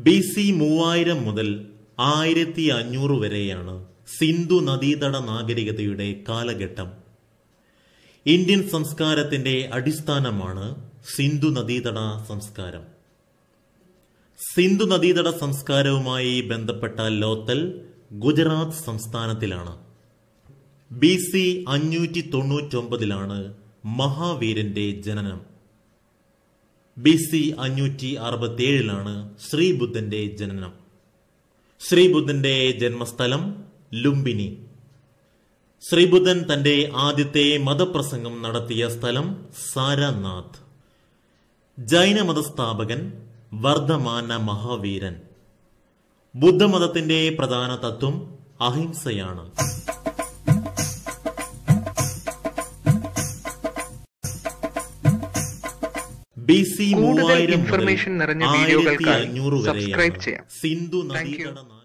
B C മൂവായിരം മുതൽ ആയിരത്തി അഞ്ഞൂറ് വരെയാണ് സിന്ധു നദീതട നാഗരികതയുടെ കാലഘട്ടം ഇന്ത്യൻ സംസ്കാരത്തിന്റെ അടിസ്ഥാനമാണ് സിന്ധു നദീതട സംസ്കാരം സിന്ധു നദീതട സംസ്കാരവുമായി ബന്ധപ്പെട്ട ലോത്തൽ ഗുജറാത്ത് സംസ്ഥാനത്തിലാണ് ബി സി അഞ്ഞൂറ്റി തൊണ്ണൂറ്റൊമ്പതിലാണ് മഹാവീരന്റെ ജനനം ബി സി അഞ്ഞൂറ്റി അറുപത്തിയേഴിലാണ് ശ്രീബുദ്ധന്റെ ജനനം ശ്രീബുദ്ധന്റെ ജന്മസ്ഥലം ലുംബിനി ശ്രീബുദ്ധൻ തന്റെ ആദ്യത്തെ മതപ്രസംഗം നടത്തിയ സ്ഥലം സാരനാഥ് ജൈനമതസ്ഥാപകൻ വർദ്ധമാന മഹാവീരൻ ബുദ്ധമതത്തിന്റെ പ്രധാന തത്വം അഹിംസയാണ് ബി സി കൂടുതൽ മൂവായിരം മുതൽ information നിറഞ്ഞ ആയിരത്തി വീഡിയോകൾക്കായി അഞ്ഞൂറ് subscribe വരെയാണ് ചെയ്യാം. Sindhu Thank you. നദീതട